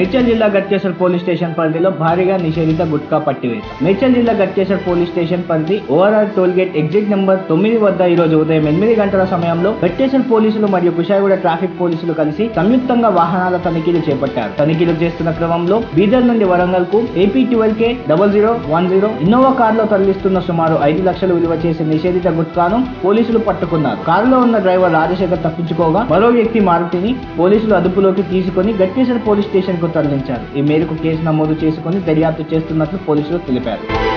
మేడ్చల్ జిల్లా Ghatkesar police station పరిధిలో భారీగా నిషేధిత గుట్కా పట్టివేత మేడ్చల్ జిల్లా గట్కేసర్ పోలీస్ స్టేషన్ పరిధి ORR toll gate exit number తొమ్మిది వద్ద ఈ రోజు ఉదయం ఎనిమిది గంటల సమయంలో గట్కేసర్ పోలీసులు మరియు కుషాయిగూడ ట్రాఫిక్ పోలీసులు కలిసి సంయుక్తంగా వాహనాల తనిఖీలు చేపట్టారు తనిఖీలు చేస్తున్న క్రమంలో బీదర్ నుండి వరంగల్ కు AP twelve K double zero one zero Innova కారులో తరలిస్తున్న సుమారు ఐదు లక్షలు విలువ చేసే నిషేధిత గుట్కాను పోలీసులు పట్టుకున్నారు కారులో ఉన్న డ్రైవర్ రాజశేఖర్ తప్పించుకోగా మరో వ్యక్తి మారుతిని పోలీసులు అదుపులోకి తీసుకుని గట్కేసర్ పోలీస్ స్టేషన్ కు తరలించారు ఈ మేరకు కేసు నమోదు చేసుకుని దర్యాప్తు చేస్తున్నట్లు పోలీసులు తెలిపారు